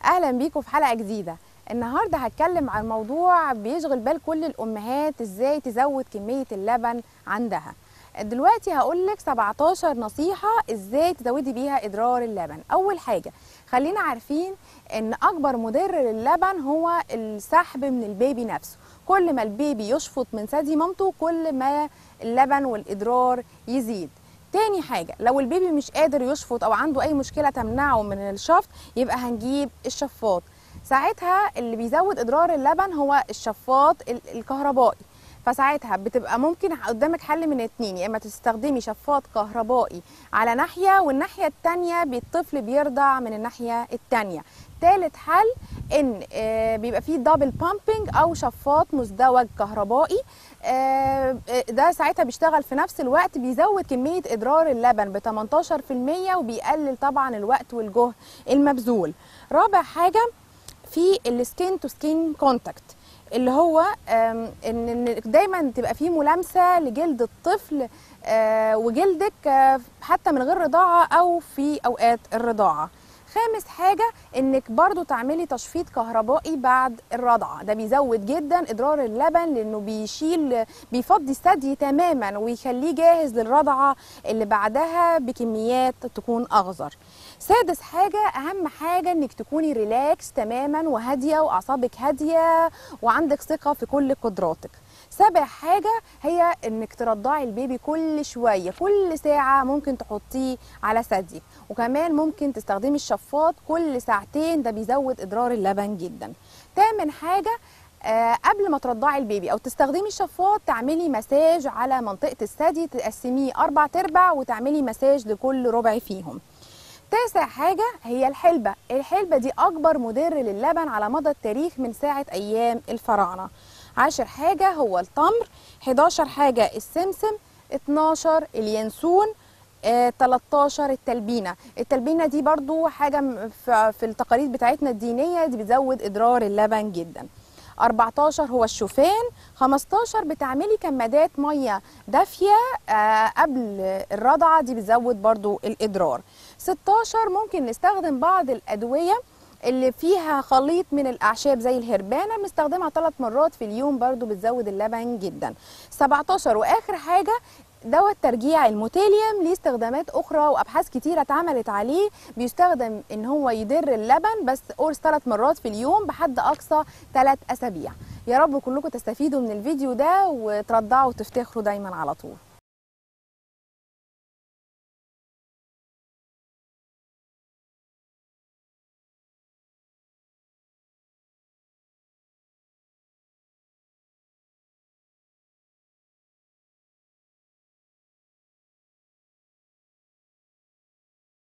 اهلا بيكم في حلقه جديده النهارده هتكلم عن موضوع بيشغل بال كل الامهات ازاي تزود كميه اللبن عندها دلوقتي هقول لك 17 نصيحه ازاي تزودي بيها ادرار اللبن اول حاجه خلينا عارفين ان اكبر مضر للبن هو السحب من البيبي نفسه كل ما البيبي يشفط من ثدي مامته كل ما اللبن والادرار يزيد تاني حاجة لو البيبي مش قادر يشفط أو عنده أي مشكلة تمنعه من الشفط يبقى هنجيب الشفاط ساعتها اللي بيزود إدرار اللبن هو الشفاط ال- الكهربائي فساعتها بتبقى ممكن قدامك حل من اتنين يا اما تستخدمي شفاط كهربائي على ناحيه والناحيه التانيه الطفل بيرضع من الناحيه التانيه تالت حل ان آه، بيبقى فيه دبل بامبنج او شفاط مزدوج كهربائي آه، آه، ده ساعتها بيشتغل في نفس الوقت بيزود كميه ادرار اللبن ب 18% وبيقلل طبعا الوقت والجهد المبذول رابع حاجه في السكين تو سكين كونتاكت اللي هو آم، ان إن دايما تبقى في ملامسه لجلد الطفل آه، وجلدك آه، حتى من غير رضاعه او في اوقات الرضاعه خامس حاجة انك برضو تعملي تشفيط كهربائي بعد الرضعة ده بيزود جدا ادرار اللبن لانه بيشيل بيفضي الثدي تماما ويخليه جاهز للرضعة اللي بعدها بكميات تكون اغزر سادس حاجة اهم حاجة انك تكوني ريلاكس تماما وهادية واعصابك هادية وعندك ثقة في كل قدراتك سابع حاجة هي انك ترضعي البيبي كل شوية كل ساعة ممكن تحطيه على ثديك وكمان ممكن تستخدمي الشفاط كل ساعتين ده بيزود ادرار اللبن جدا تامن حاجة آه قبل ما ترضعي البيبي او تستخدمي الشفاط تعملي مساج على منطقة الثدي تقسميه اربع تربع وتعملي مساج لكل ربع فيهم تاسع حاجة هي الحلبة الحلبة دي أكبر مضر للبن على مدى التاريخ من ساعة أيام الفراعنة عاشر حاجة هو التمر 11 حاجة السمسم 12 اليانسون آه، 13 التلبينة التلبينة دي برضو حاجة م- في في التقاليد بتاعتنا الدينية دي بتزود إدرار اللبن جدا 14 هو الشوفان 15 بتعملي كمادات ميه دافيه آه، قبل الرضعه دي بتزود برضو الادرار 16 ممكن نستخدم بعض الادويه اللي فيها خليط من الاعشاب زي الهربانه بنستخدمها ثلاث مرات في اليوم برضو بتزود اللبن جدا 17 واخر حاجه دواء الترجيع الموتيليوم ليه استخدامات اخرى وابحاث كتيره اتعملت عليه بيستخدم ان هو يدر اللبن بس قرص ثلاث مرات في اليوم بحد اقصى ثلاث اسابيع يا رب كلكم تستفيدوا من الفيديو ده وترضعوا وتفتخروا دايما على طول